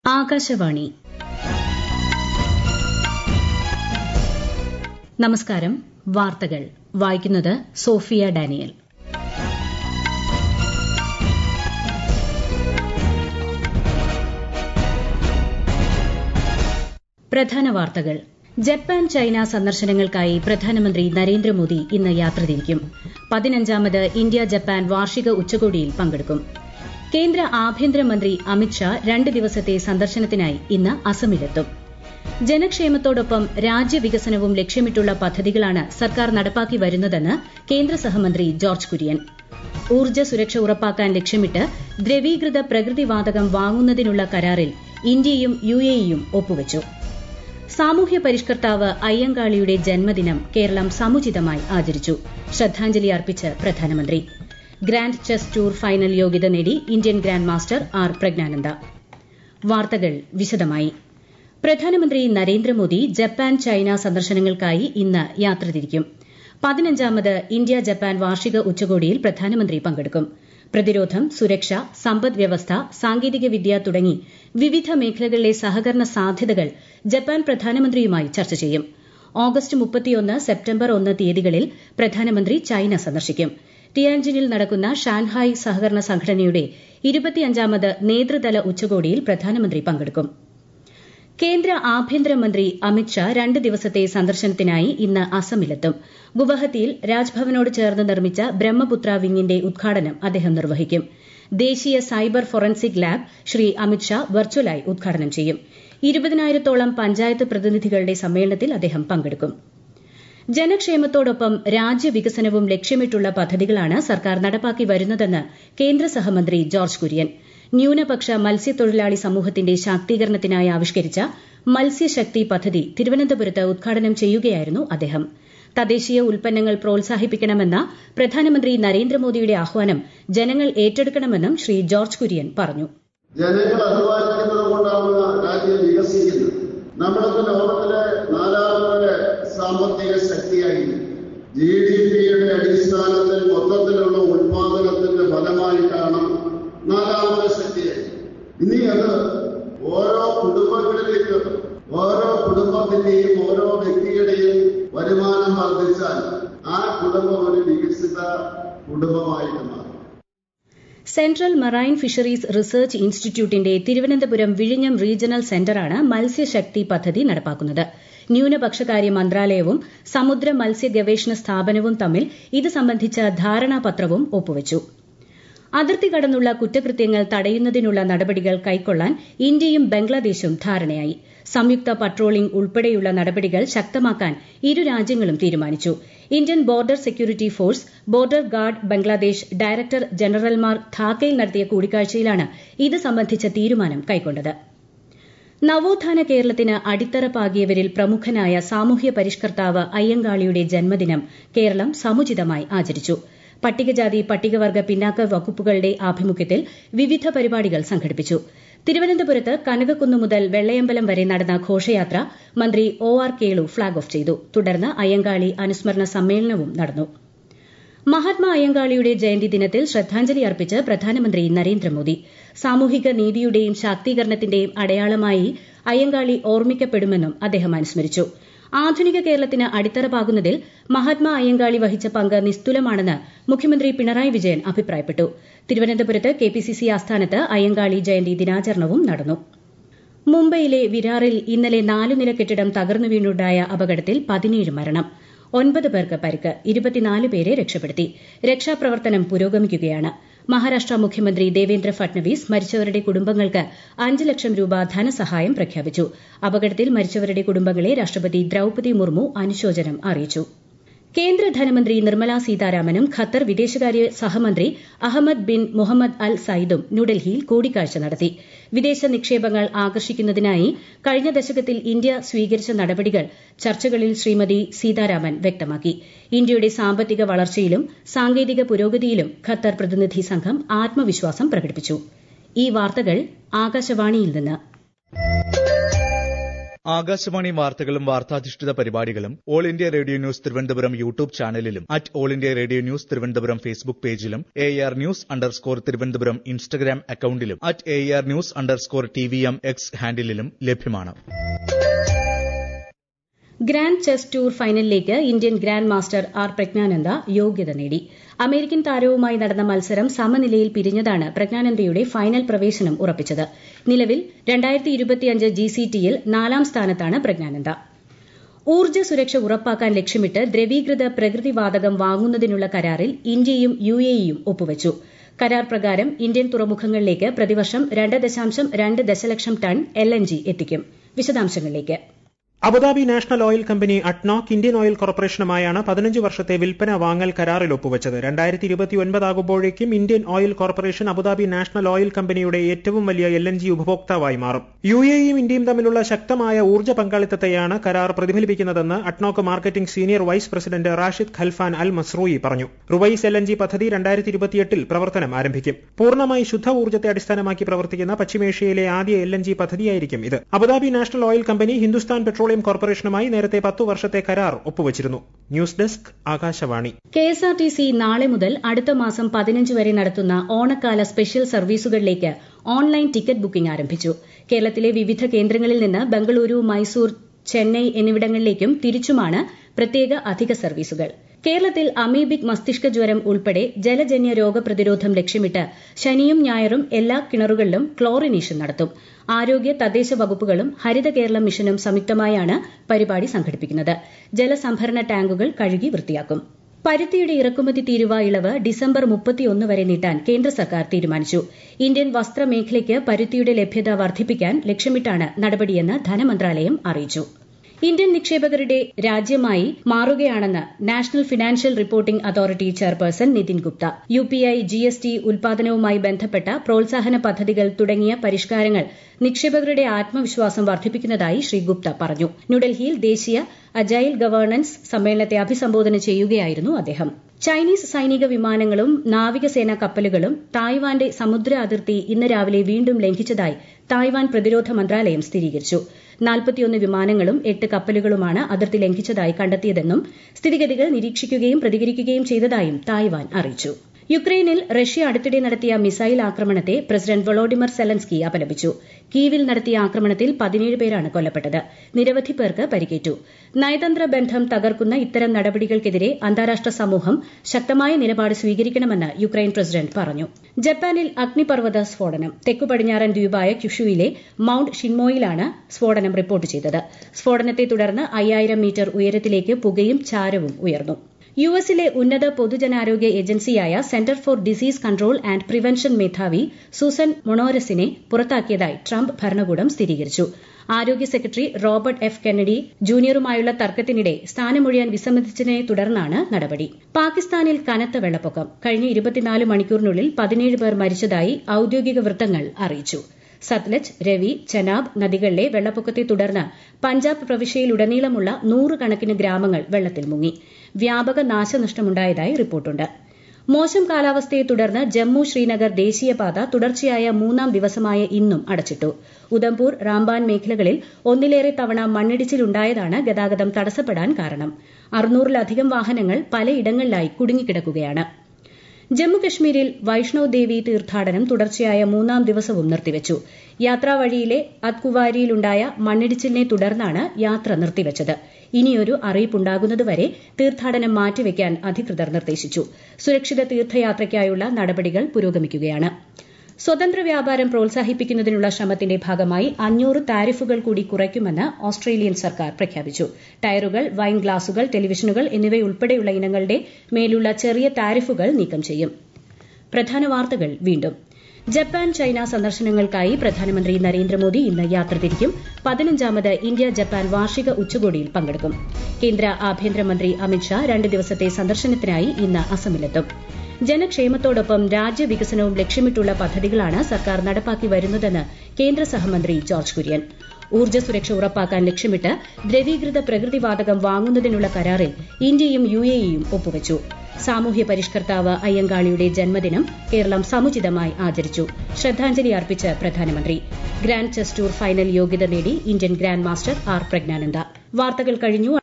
ആകാശവാണി നമസ്കാരം വാർത്തകൾ വായിക്കുന്നത് സോഫിയ ഡാനിയൽ പ്രധാന വാർത്തകൾ ജപ്പാൻ ചൈന സന്ദർശനങ്ങൾക്കായി പ്രധാനമന്ത്രി നരേന്ദ്രമോദി ഇന്ന് യാത്ര തിരിക്കും പതിനഞ്ചാമത് ഇന്ത്യ ജപ്പാൻ വാർഷിക ഉച്ചകോടിയിൽ പങ്കെടുക്കും കേന്ദ്ര ആഭ്യന്തരമന്ത്രി അമിത്ഷാ രണ്ട് ദിവസത്തെ സന്ദർശനത്തിനായി ഇന്ന് അസമിലെത്തും ജനക്ഷേമത്തോടൊപ്പം രാജ്യവികസനവും ലക്ഷ്യമിട്ടുള്ള പദ്ധതികളാണ് സർക്കാർ നടപ്പാക്കി വരുന്നതെന്ന് കേന്ദ്ര സഹമന്ത്രി ജോർജ് കുര്യൻ ഊർജ്ജ സുരക്ഷ ഉറപ്പാക്കാൻ ലക്ഷ്യമിട്ട് ദ്രവീകൃത പ്രകൃതിവാതകം വാങ്ങുന്നതിനുള്ള കരാറിൽ ഇന്ത്യയും യുഎഇയും ഒപ്പുവച്ചു സാമൂഹ്യ പരിഷ്കർത്താവ് അയ്യങ്കാളിയുടെ ജന്മദിനം കേരളം സമുചിതമായി ആചരിച്ചു ശ്രദ്ധാഞ്ജലി അർപ്പിച്ച് പ്രധാനമന്ത്രി ഗ്രാൻഡ് ചെസ് ടൂർ ഫൈനൽ യോഗ്യത നേടി Indian grand master R Praggnanandhaa വാർത്തകൾ വിശദമായി പ്രധാനമന്ത്രി നരേന്ദ്രമോദി ജപ്പാൻ ചൈന സന്ദർശനങ്ങൾക്കായി ഇന്ന് യാത്ര തിരിക്കും പതിനഞ്ചാമത് ഇന്ത്യ ജപ്പാൻ വാർഷിക ഉച്ചകോടിയിൽ പ്രധാനമന്ത്രി പങ്കെടുക്കും പ്രതിരോധം സുരക്ഷ സമ്പദ് വ്യവസ്ഥ സാങ്കേതികവിദ്യ തുടങ്ങി വിവിധ മേഖലകളിലെ സഹകരണ സാധ്യതകൾ ജപ്പാൻ പ്രധാനമന്ത്രിയുമായി ചർച്ച ചെയ്യും ഓഗസ്റ്റ് മുപ്പത്തിയൊന്ന് സെപ്റ്റംബർ ഒന്ന് തീയതികളിൽ പ്രധാനമന്ത്രി ചൈന സന്ദർശിക്കും ടിയാൻജിനിൽ നടക്കുന്ന ഷാൻഹായ് സഹകരണ സംഘടനയുടെ ഇരുപത്തിയഞ്ചാമത് നേതൃതല ഉച്ചകോടിയിൽ പ്രധാനമന്ത്രി പങ്കെടുക്കും കേന്ദ്ര ആഭ്യന്തരമന്ത്രി അമിത്ഷാ രണ്ട് ദിവസത്തെ സന്ദർശനത്തിനായി ഇന്ന് അസമിലെത്തും ഗുവാഹത്തിയിൽ രാജ്ഭവനോട് ചേർന്ന് നിർമ്മിച്ച ബ്രഹ്മപുത്ര വിങ്ങിന്റെ ഉദ്ഘാടനം അദ്ദേഹം നിർവഹിക്കും ദേശീയ cyber forensic lab Shri Amit Shah വെർച്വലായി ഉദ്ഘാടനം ചെയ്യും ഇരുപതിനായിരത്തോളം പഞ്ചായത്ത് പ്രതിനിധികളുടെ സമ്മേളനത്തിൽ അദ്ദേഹം പങ്കെടുക്കും ജനക്ഷേമത്തോടൊപ്പം രാജ്യവികസനവും ലക്ഷ്യമിട്ടുള്ള പദ്ധതികളാണ് സർക്കാർ നടപ്പാക്കി വരുന്നതെന്ന് കേന്ദ്ര സഹമന്ത്രി ജോർജ് കുര്യൻ ന്യൂനപക്ഷ മത്സ്യത്തൊഴിലാളി സമൂഹത്തിന്റെ ശാക്തീകരണത്തിനായി ആവിഷ്കരിച്ച മത്സ്യശക്തി പദ്ധതി തിരുവനന്തപുരത്ത് ഉദ്ഘാടനം ചെയ്യുകയായിരുന്നു അദ്ദേഹം തദ്ദേശീയ ഉൽപ്പന്നങ്ങൾ പ്രോത്സാഹിപ്പിക്കണമെന്ന പ്രധാനമന്ത്രി നരേന്ദ്രമോദിയുടെ ആഹ്വാനം ജനങ്ങൾ ഏറ്റെടുക്കണമെന്നും ശ്രീ ജോർജ് കുര്യൻ പറഞ്ഞു ജനങ്ങൾ അധ്വാനിക്കുന്നത് കൊണ്ടാണ് രാജ്യം വികസിക്കുന്നത് നമ്മളൊക്കെ ലോകത്തിലെ നാലാമത്തെ സാമ്പത്തിക ശക്തിയായി ജി ഡി പിയുടെ അടിസ്ഥാനത്തിൽ മൊത്തത്തിലുള്ള ഉത്പാദനത്തിന്റെ ഫലമായിട്ടാണ് നാലാമത്തെ ശക്തിയായി ഇനി അത് ഓരോ കുടുംബങ്ങളിലേക്ക് ഓരോ കുടുംബത്തിന്റെയും ഓരോ വ്യക്തിയുടെയും വരുമാനം വർദ്ധിച്ചാൽ ആ കുടുംബം ഒരു വികസിത കുടുംബമായിട്ട് മാറും സെൻട്രൽ മറൈൻ ഫിഷറീസ് റിസർച്ച് ഇൻസ്റ്റിറ്റ്യൂട്ടിന്റെ തിരുവനന്തപുരം വിഴിഞ്ഞം റീജിയണൽ സെന്ററാണ് മത്സ്യശക്തി പദ്ധതി നടപ്പാക്കുന്നത് ന്യൂനപക്ഷകാര്യ മന്ത്രാലയവും സമുദ്ര മത്സ്യ ഗവേഷണ സ്ഥാപനവും തമ്മിൽ ഇത് സംബന്ധിച്ച ധാരണാപത്രവും ഒപ്പുവച്ചു അതിർത്തി കടന്നുള്ള കുറ്റകൃത്യങ്ങൾ തടയുന്നതിനുള്ള നടപടികൾ കൈക്കൊള്ളാൻ ഇന്ത്യയും ബംഗ്ലാദേശും ധാരണയായി സംയുക്ത പട്രോളിംഗ് ഉൾപ്പെടെയുള്ള നടപടികൾ ശക്തമാക്കാൻ ഇരു രാജ്യങ്ങളും തീരുമാനിച്ചു Indian border security force border guard Bangladesh director ജനറൽമാർ ധാക്കയിൽ നടത്തിയ കൂടിക്കാഴ്ചയിലാണ് ഇത് സംബന്ധിച്ച തീരുമാനം കൈക്കൊണ്ടത് നവോത്ഥാന കേരളത്തിന് അടിത്തറ പാകിയവരിൽ പ്രമുഖനായ സാമൂഹ്യ പരിഷ്കർത്താവ് അയ്യങ്കാളിയുടെ ജന്മദിനം കേരളം സമുചിതമായി ആചരിച്ചു പട്ടികജാതി പട്ടികവർഗ പിന്നാക്ക വകുപ്പുകളുടെ ആഭിമുഖ്യത്തിൽ വിവിധ പരിപാടികൾ സംഘടിപ്പിച്ചു തിരുവനന്തപുരത്ത് കനകക്കുന്ന് മുതൽ വെള്ളയമ്പലം വരെ നടന്ന ഘോഷയാത്ര മന്ത്രി O R Kelu flag off ചെയ്തു തുടർന്ന് അയ്യങ്കാളി അനുസ്മരണ സമ്മേളനവും നടന്നു മഹാത്മാ അയ്യങ്കാളിയുടെ ജയന്തി ദിനത്തിൽ ശ്രദ്ധാഞ്ജലി അർപ്പിച്ച് പ്രധാനമന്ത്രി നരേന്ദ്രമോദി സാമൂഹിക നീതിയുടെയും ശാക്തീകരണത്തിന്റെയും അടയാളമായി അയ്യങ്കാളി ഓർമ്മിക്കപ്പെടുമെന്നും അദ്ദേഹം അനുസ്മരിച്ചു ആധുനിക കേരളത്തിന് അടിത്തറ പാകുന്നതിൽ മഹാത്മാ അയ്യങ്കാളി വഹിച്ച പങ്ക് നിസ്തുലമാണെന്ന് മുഖ്യമന്ത്രി പിണറായി വിജയൻ അഭിപ്രായപ്പെട്ടു തിരുവനന്തപുരത്ത് കെപിസിസി ആസ്ഥാനത്ത് അയ്യങ്കാളി ജയന്തി ദിനാചരണവും നടന്നു മുംബൈയിലെ വിരാറിൽ ഇന്നലെ നാലുനില കെട്ടിടം തകർന്നു വീണുണ്ടായ അപകടത്തിൽ പതിനേഴ് മരണം ഒൻപത് പേർക്ക് പരിക്ക് ഇരുപത്തിനാല് പേരെ രക്ഷപ്പെടുത്തി രക്ഷാപ്രവർത്തനം പുരോഗമിക്കുകയാണ് മഹാരാഷ്ട്ര മുഖ്യമന്ത്രി ദേവേന്ദ്ര ഫട്നവിസ് മരിച്ചവരുടെ കുടുംബങ്ങൾക്ക് അഞ്ച് ലക്ഷം രൂപ ധനസഹായം പ്രഖ്യാപിച്ചു അപകടത്തിൽ മരിച്ചവരുടെ കുടുംബങ്ങളെ രാഷ്ട്രപതി ദ്രൌപതി മുർമു അനുശോചനം അറിയിച്ചു കേന്ദ്ര ധനമന്ത്രി നിർമ്മല സീതാരാമനും ഖത്തർ വിദേശകാര്യ സഹമന്ത്രി അഹമ്മദ് ബിൻ മുഹമ്മദ് അൽ സയിദും ന്യൂഡൽഹിയിൽ കൂടിക്കാഴ്ച നടത്തി വിദേശ നിക്ഷേപങ്ങൾ ആകർഷിക്കുന്നതിനായി കഴിഞ്ഞ ദശകത്തിൽ ഇന്ത്യ സ്വീകരിച്ച നടപടികൾ ചർച്ചകളിൽ ശ്രീമതി സീതാരാമൻ വ്യക്തമാക്കി ഇന്ത്യയുടെ സാമ്പത്തിക വളർച്ചയിലും സാങ്കേതിക പുരോഗതിയിലും ഖത്തർ പ്രതിനിധി സംഘം ആത്മവിശ്വാസം പ്രകടിപ്പിച്ചു ഈ വാർത്തകൾ ആകാശവാണിയിൽ നിന്ന് ആകാശവാണി വാർത്തകളും വാർത്താധിഷ്ഠിത പരിപാടികളും all India radio news Thiruvananthapuram YouTube ചാനലിലും at all India radio news Thiruvananthapuram Facebook പേജിലും A R news underscore Thiruvananthapuram Instagram അക്കൌണ്ടിലും at A R news underscore T V M X ഹാൻഡിലും ലഭ്യമാണ് ഗ്രാൻഡ് ചെസ് ടൂർ ഫൈനലിലേക്ക് Indian grand master R Praggnanandhaa യോഗ്യത നേടി American താരവുമായി നടന്ന മത്സരം സമനിലയിൽ പിരിഞ്ഞതാണ് പ്രജ്ഞാനന്ദയുടെ ഫൈനൽ പ്രവേശനം ഉറപ്പിച്ചത് നിലവിൽ ജി സി ടിയിൽ നാലാം സ്ഥാനത്താണ് പ്രജ്ഞാനന്ദ ഊർജ്ജ സുരക്ഷ ഉറപ്പാക്കാൻ ലക്ഷ്യമിട്ട് ദ്രവീകൃത പ്രകൃതിവാതകം വാങ്ങുന്നതിനുള്ള കരാറിൽ ഇന്ത്യയും യു എയും ഒപ്പുവച്ചു കരാർ പ്രകാരം ഇന്ത്യൻ തുറമുഖങ്ങളിലേക്ക് പ്രതിവർഷം രണ്ട് ദശാംശം രണ്ട് ദശലക്ഷം ടൺ എൽ എൻ ജി എത്തിക്കും വിശദാംശങ്ങളിലേക്ക് Abu Dhabi national oil company ADNOC Indian oil കോർപ്പറേഷനുമായാണ് പതിനഞ്ച് വർഷത്തെ വിൽപ്പന വാങ്ങൽ കരാറിൽ ഒപ്പുവച്ചത് രണ്ടായിരത്തി ഇരുപത്തിയൊൻപതാകുമ്പോഴേക്കും Indian oil corporation Abu Dhabi national oil കമ്പനിയുടെ ഏറ്റവും വലിയ എൽ എൻ ജി ഉപഭോക്താവായി മാറും യു എയും ഇന്ത്യയും തമ്മിലുള്ള ശക്തമായ ഊർജ്ജ പങ്കാളിത്തത്തെയാണ് കരാർ പ്രതിഫലിപ്പിക്കുന്നതെന്ന് ADNOC marketing senior vice president Rashid Khalfan Al Mazrouei പറഞ്ഞു റുവൈസ് എൽ എൻ ജി പദ്ധതി രണ്ടായിരത്തി ഇരുപത്തിയെട്ടിൽ പ്രവർത്തനം ആരംഭിക്കും പൂർണ്ണമായി ശുദ്ധ ഊർജ്ജത്തെ അടിസ്ഥാനമാക്കി പ്രവർത്തിക്കുന്ന പശ്ചിമേഷ്യയിലെ ആദ്യ എൽ എൻ ജി പദ്ധതിയായിരിക്കും ഇത് Abu Dhabi national oil company Hindustan petroleum കോർപ്പറേഷനുമായി നേരത്തെ പത്തു വർഷത്തെ കരാർ ഒപ്പുവച്ചിരുന്നു news desk Akashvani K S R T C നാളെ മുതൽ അടുത്ത മാസം പതിനഞ്ച് വരെ നടത്തുന്ന ഓണക്കാല സ്പെഷ്യൽ സർവീസുകളിലേക്ക് ഓൺലൈൻ ടിക്കറ്റ് ബുക്കിംഗ് ആരംഭിച്ചു കേരളത്തിലെ വിവിധ കേന്ദ്രങ്ങളിൽ നിന്ന് ബംഗളൂരു മൈസൂർ ചെന്നൈ എന്നിവിടങ്ങളിലേക്കും തിരിച്ചുമാണ് പ്രത്യേക അധിക സർവീസുകൾ കേരളത്തിൽ അമീബിക് മസ്തിഷ്ക ജ്വരം ഉൾപ്പെടെ ജലജന്യ രോഗപ്രതിരോധം ലക്ഷ്യമിട്ട് ശനിയും ഞായറും എല്ലാ കിണറുകളിലും ക്ലോറിനേഷൻ നടത്തും ആരോഗ്യ തദ്ദേശ വകുപ്പുകളും ഹരിത കേരളം മിഷനും സംയുക്തമായാണ് പരിപാടി സംഘടിപ്പിക്കുന്നത് ജലസംഭരണ ടാങ്കുകൾ കഴുകി വൃത്തിയാക്കും പരുത്തിയുടെ ഇറക്കുമതി തീരുവ ഇളവ് ഡിസംബർ മുപ്പത്തിയൊന്ന് വരെ നീട്ടാൻ കേന്ദ്ര സർക്കാർ തീരുമാനിച്ചു ഇന്ത്യൻ വസ്ത്രമേഖലയ്ക്ക് പരുത്തിയുടെ ലഭ്യത വർദ്ധിപ്പിക്കാൻ ലക്ഷ്യമിട്ടാണ് നടപടിയെന്ന് ധനമന്ത്രാലയം അറിയിച്ചു ഇന്ത്യൻ നിക്ഷേപകരുടെ രാജ്യമായി മാറുകയാണെന്ന് national financial reporting authority chairperson Nitin Gupta U P I G S T ഉൽപാദനവുമായി ബന്ധപ്പെട്ട പ്രോത്സാഹന പദ്ധതികൾ തുടങ്ങിയ പരിഷ്കാരങ്ങൾ നിക്ഷേപകരുടെ ആത്മവിശ്വാസം വർദ്ധിപ്പിക്കുന്നതായി ശ്രീ ഗുപ്ത പറഞ്ഞു ന്യൂഡൽഹിയിൽ ദേശീയ അജൈൽ ഗവേണൻസ് സമ്മേളനത്തെ അഭിസംബോധന ചെയ്യുകയായിരുന്നു അദ്ദേഹം ചൈനീസ് സൈനിക വിമാനങ്ങളും നാവികസേനാ കപ്പലുകളും തായ്വാന്റെ സമുദ്ര അതിർത്തി ഇന്ന് രാവിലെ വീണ്ടും ലംഘിച്ചതായി തായ്വാൻ പ്രതിരോധ മന്ത്രാലയം സ്ഥിരീകരിച്ചു നാൽപ്പത്തിയൊന്ന് വിമാനങ്ങളും എട്ട് കപ്പലുകളുമാണ് അതിർത്തി ലംഘിച്ചതായി കണ്ടെത്തിയതെന്നും സ്ഥിതിഗതികൾ നിരീക്ഷിക്കുകയും പ്രതികരിക്കുകയും ചെയ്തതായും തായ്വാൻ അറിയിച്ചു യുക്രൈനിൽ റഷ്യ അടുത്തിടെ നടത്തിയ മിസൈൽ ആക്രമണത്തെ പ്രസിഡന്റ് വൊളോഡിമർ സെലൻസ്കി അപലപിച്ചു കീവിൽ നടത്തിയ ആക്രമണത്തിൽ പതിനേഴ് പേരാണ് കൊല്ലപ്പെട്ടത് നിരവധി പേർക്ക് പരിക്കേറ്റു നയതന്ത്ര ബന്ധം തകർക്കുന്ന ഇത്തരം നടപടികൾക്കെതിരെ അന്താരാഷ്ട്ര സമൂഹം ശക്തമായ നിലപാട് സ്വീകരിക്കണമെന്ന് യുക്രൈൻ പ്രസിഡന്റ് പറഞ്ഞു ജപ്പാനിൽ അഗ്നിപർവ്വത സ്ഫോടനം തെക്കു പടിഞ്ഞാറൻ ദ്വീപായ ക്യുഷുവിലെ മൌണ്ട് ഷിൻമോയിലാണ് സ്ഫോടനം റിപ്പോർട്ട് ചെയ്തത് സ്ഫോടനത്തെ തുടർന്ന് അയ്യായിരം മീറ്റർ ഉയരത്തിലേക്ക് പുകയും ചാരവും ഉയർന്നു യു എസിലെ ഉന്നത പൊതുജനാരോഗ്യ ഏജൻസിയായ centre for disease control and prevention മേധാവി സൂസൻ മൊണോരസിനെ പുറത്താക്കിയതായി ട്രംപ് ഭരണകൂടം സ്ഥിരീകരിച്ചു ആരോഗ്യ സെക്രട്ടറി റോബർട്ട് എഫ് കെന്നഡി ജൂനിയറുമായുള്ള തർക്കത്തിനിടെ സ്ഥാനമൊഴിയാൻ വിസമ്മതിച്ചതിനെ തുടർന്നാണ് നടപടി പാകിസ്ഥാനിൽ കനത്ത വെള്ളപ്പൊക്കം കഴിഞ്ഞ ഇരുപത്തിനാല് മണിക്കൂറിനുള്ളിൽ പതിനേഴ് പേർ മരിച്ചതായി ഔദ്യോഗിക വൃത്തങ്ങൾ അറിയിച്ചു സത്ലജ് രവി ചനാബ് നദികളിലെ വെള്ളപ്പൊക്കത്തെ തുടർന്ന് പഞ്ചാബ് പ്രവിശ്യയിലുടനീളമുള്ള നൂറുകണക്കിന് ഗ്രാമങ്ങൾ വെള്ളത്തിൽ മുങ്ങി വ്യാപക നാശനഷ്ടമുണ്ടായതായി റിപ്പോർട്ടുണ്ട് മോശം കാലാവസ്ഥയെ തുടർന്ന് ജമ്മു ശ്രീനഗർ ദേശീയപാത തുടർച്ചയായ മൂന്നാം ദിവസമായ ഇന്നും അടച്ചിട്ടു ഉദംപൂർ റാംബാൻ മേഖലകളിൽ ഒന്നിലേറെ തവണ മണ്ണിടിച്ചിലുണ്ടായതാണ് ഗതാഗതം തടസ്സപ്പെടാൻ കാരണം അറുന്നൂറിലധികം വാഹനങ്ങൾ പലയിടങ്ങളിലായി കുടുങ്ങിക്കിടക്കുകയാണ് ജമ്മുകശ്മീരിൽ വൈഷ്ണവ് ദേവി തീർത്ഥാടനം തുടർച്ചയായ മൂന്നാം ദിവസവും നിർത്തിവച്ചു യാത്രാവഴിയിലെ അത്കുവാരിയിലുണ്ടായ മണ്ണിടിച്ചിലിനെ തുടർന്നാണ് യാത്ര നിർത്തിവച്ചത് ഇനിയൊരു അറിയിപ്പുണ്ടാകുന്നതുവരെ തീർത്ഥാടനം മാറ്റിവെക്കാൻ അധികൃതർ നിർദ്ദേശിച്ചു സുരക്ഷിത തീർത്ഥയാത്രയ്ക്കായുള്ള നടപടികൾ പുരോഗമിക്കുകയാണ് സ്വതന്ത്ര വ്യാപാരം പ്രോത്സാഹിപ്പിക്കുന്നതിനുള്ള ശ്രമത്തിന്റെ ഭാഗമായി അഞ്ഞൂറ് താരിഫുകൾ കൂടി കുറയ്ക്കുമെന്ന് ഓസ്ട്രേലിയൻ സർക്കാർ പ്രഖ്യാപിച്ചു ടയറുകൾ വൈൻ ഗ്ലാസുകൾ ടെലിവിഷനുകൾ എന്നിവയുൾപ്പെടെയുള്ള ഇനങ്ങളുടെ മേലുള്ള ചെറിയ താരിഫുകൾ നീക്കം ചെയ്യും പ്രധാന വാർത്തകൾ വീണ്ടും ജപ്പാൻ ചൈന സന്ദർശനങ്ങൾക്കായി പ്രധാനമന്ത്രി നരേന്ദ്രമോദി ഇന്ന് യാത്ര തിരിക്കും പതിനഞ്ചാമത് ഇന്ത്യ ജപ്പാൻ വാർഷിക ഉച്ചകോടിയിൽ പങ്കെടുക്കും കേന്ദ്ര ആഭ്യന്തരമന്ത്രി അമിത്ഷാ രണ്ട് ദിവസത്തെ സന്ദർശനത്തിനായി ഇന്ന് അസമിലെത്തും ജനക്ഷേമത്തോടൊപ്പം രാജ്യവികസനവും ലക്ഷ്യമിട്ടുള്ള പദ്ധതികളാണ് സർക്കാർ നടപ്പാക്കി വരുന്നതെന്ന് കേന്ദ്ര സഹമന്ത്രി ജോർജ് കുര്യൻ ഊർജ്ജ സുരക്ഷ ഉറപ്പാക്കാൻ ലക്ഷ്യമിട്ട് ദ്രവീകൃത പ്രകൃതിവാതകം വാങ്ങുന്നതിനുള്ള കരാറിൽ ഇന്ത്യയും യു എയും ഒപ്പുവച്ചു സാമൂഹ്യ പരിഷ്കർത്താവ് അയ്യങ്കാളിയുടെ ജന്മദിനം കേരളം സമുചിതമായി ആചരിച്ചു ശ്രദ്ധാഞ്ജലി അർപ്പിച്ച് പ്രധാനമന്ത്രി ഗ്രാൻഡ് ചെസ് ടൂർ ഫൈനൽ യോഗ്യത നേടി Indian grand master R Praggnanandhaa വാർത്തകൾ കഴിഞ്ഞു